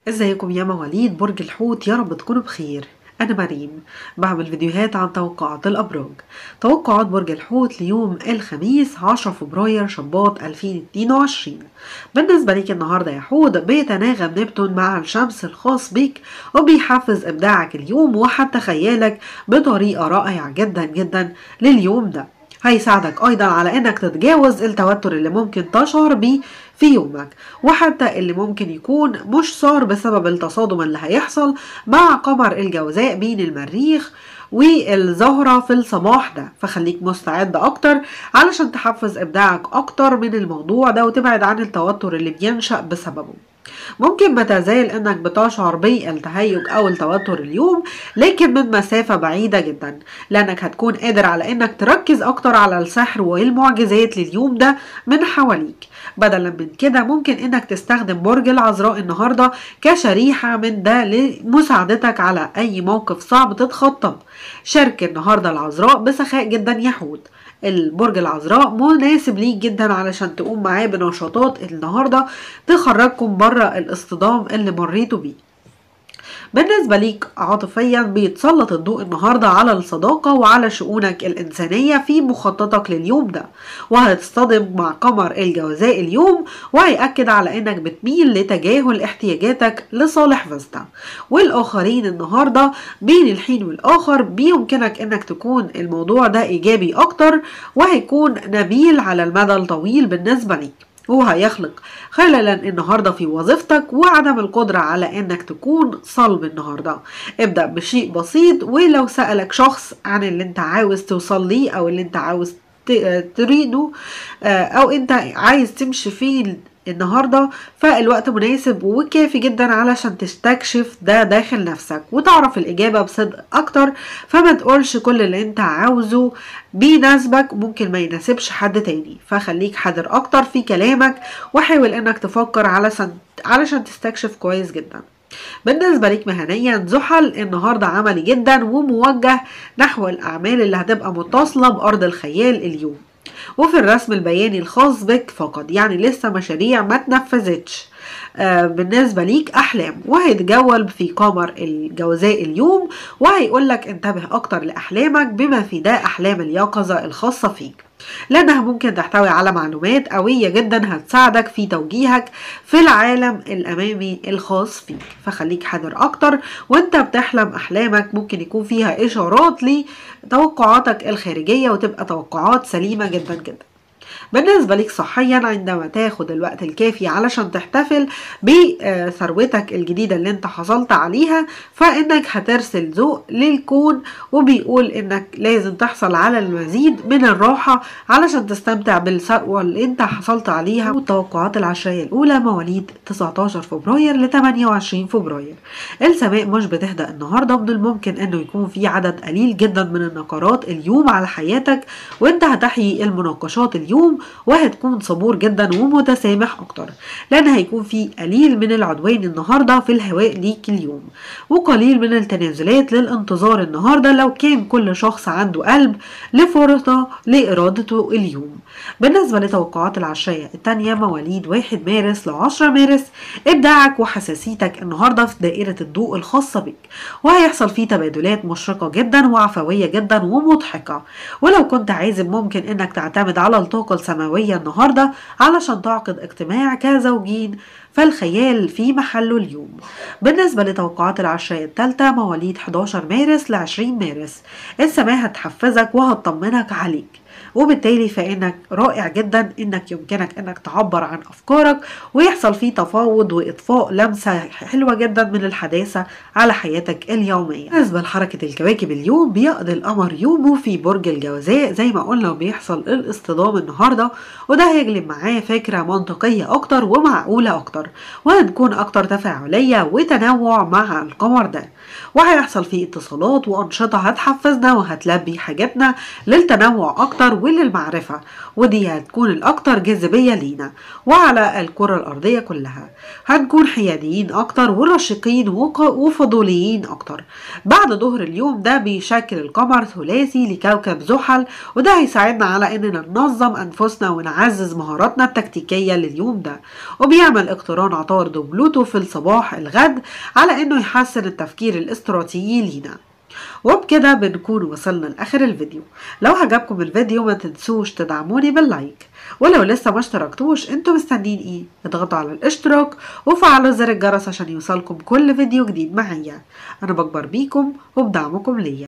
ازيكم يا مواليد برج الحوت يا رب تكونوا بخير أنا مريم بعمل فيديوهات عن توقعات الأبراج توقعات برج الحوت ليوم الخميس 10 فبراير شباط 2022 بالنسبة ليك النهاردة يا حوت بيتناغم نبتون مع الشمس الخاص بيك وبيحفز إبداعك اليوم وحتى خيالك بطريقة رائعة جدا جدا لليوم ده هيساعدك أيضا على إنك تتجاوز التوتر اللي ممكن تشعر بيه في يومك وحتى اللي ممكن يكون مش صار بسبب التصادم اللي هيحصل مع قمر الجوزاء بين المريخ والزهرة في الصباح ده فخليك مستعد أكتر علشان تحفز إبداعك أكتر من الموضوع ده وتبعد عن التوتر اللي بينشأ بسببه ممكن ما تزال انك بتشعر بالتهيج او التوتر اليوم لكن من مسافة بعيدة جدا لانك هتكون قادر على انك تركز اكتر على السحر والمعجزات لليوم ده من حواليك بدلا من كده ممكن انك تستخدم برج العذراء النهاردة كشريحة من ده لمساعدتك على اي موقف صعب تتخطى شارك النهاردة العذراء بسخاء جدا يحود البرج العذراء مناسب ليك جدا علشان تقوم معاه بنشاطات النهارده تخرجكم بره الاصطدام اللي مريتوا بيه بالنسبة ليك عاطفيا بيتسلط الضوء النهاردة على الصداقة وعلى شؤونك الإنسانية في مخططك لليوم ده وهتصطدم مع قمر الجوزاء اليوم وهيأكد على إنك بتميل لتجاهل احتياجاتك لصالح فيستا والآخرين النهاردة بين الحين والآخر بيمكنك إنك تكون الموضوع ده إيجابي أكتر وهيكون نبيل على المدى الطويل بالنسبة ليك هو هيخلق خللا النهارده في وظيفتك وعدم القدرة على انك تكون صلب النهارده ابدأ بشيء بسيط ولو سألك شخص عن اللي انت عاوز توصل ليه او اللي انت عاوز تريده او انت عايز تمشي فيه النهاردة فالوقت مناسب وكافي جدا علشان تستكشف ده داخل نفسك وتعرف الإجابة بصدق أكتر فما تقولش كل اللي انت عاوزه بيناسبك ممكن ما يناسبش حد تاني فخليك حذر أكتر في كلامك وحاول انك تفكر علشان علشان تستكشف كويس جدا بالنسبة ليك مهنيا زحل النهاردة عملي جدا وموجه نحو الأعمال اللي هتبقى متصلة بأرض الخيال اليوم وفي الرسم البياني الخاص بك فقط يعني لسه مشاريع ما تنفذتش آه بالنسبة ليك أحلام وهيتجول في قمر الجوزاء اليوم وهيقولك انتبه أكتر لأحلامك بما في ده أحلام اليقظة الخاصة فيك لأنها ممكن تحتوي على معلومات قوية جدا هتساعدك في توجيهك في العالم الأمامي الخاص فيك فخليك حذر أكتر وانت بتحلم أحلامك ممكن يكون فيها إشارات لتوقعاتك الخارجية وتبقى توقعات سليمة جدا جدا بالنسبة ليك صحيا عندما تاخد الوقت الكافي علشان تحتفل بثروتك الجديدة اللي انت حصلت عليها فانك هترسل ذوق للكون وبيقول انك لازم تحصل على المزيد من الراحة علشان تستمتع بالثروة اللي انت حصلت عليها والتوقعات العشرية الاولى مواليد 19 فبراير ل 28 فبراير السماء مش بتهدأ النهاردة من الممكن انه يكون في عدد قليل جدا من النقرات اليوم على حياتك وانت هتحيي المناقشات اليوم وهتكون صبور جدا ومتسامح اكتر لان هيكون في قليل من العدوان النهارده في الهواء ليك اليوم وقليل من التنازلات للانتظار النهارده لو كان كل شخص عنده قلب لفرصه لارادته اليوم بالنسبه لتوقعات العشريه الثانيه مواليد 1 مارس ل 10 مارس ابداعك وحساسيتك النهارده في دائره الضوء الخاصه بك وهيحصل فيه تبادلات مشرقه جدا وعفويه جدا ومضحكه ولو كنت عازم ممكن انك تعتمد على الطاقه السماويه النهارده علشان تعقد اجتماع كزوجين فالخيال في محله اليوم بالنسبة لتوقعات العشرية الثالثة مواليد 11 مارس ل 20 مارس السماء هتحفزك وهتطمنك عليك وبالتالي فإنك رائع جدا إنك يمكنك إنك تعبر عن أفكارك ويحصل فيه تفاوض وإضفاء لمسة حلوة جدا من الحداثة على حياتك اليومية بالنسبة لحركة الكواكب اليوم بيقضي القمر يومه في برج الجوزاء زي ما قلنا بيحصل الاصطدام النهاردة وده هيجلب معاه فكرة منطقية أكتر ومعقولة أكتر وهتكون أكتر تفاعلية وتنوع مع القمر ده وهيحصل فيه اتصالات وأنشطة هتحفزنا وهتلبي حاجاتنا للتنوع أكتر أكتر وللمعرفة ودي هتكون الأكتر جاذبية لينا وعلى الكرة الأرضية كلها هنكون حياديين أكتر ورشيقين وفضوليين أكتر بعد ظهر اليوم ده بيشكل القمر ثلاثي لكوكب زحل وده هيساعدنا على إننا ننظم أنفسنا ونعزز مهاراتنا التكتيكية لليوم ده وبيعمل اقتران عطارد وبلوتو في الصباح الغد على إنه يحسن التفكير الاستراتيجي لينا وبكده بنكون وصلنا لاخر الفيديو لو عجبكم الفيديو ما تنسوش تدعموني باللايك ولو لسه ما اشتركتوش انتوا مستنيين ايه اضغطوا على الاشتراك وفعلوا زر الجرس عشان يوصلكم كل فيديو جديد معايا انا بكبر بيكم وبدعمكم ليا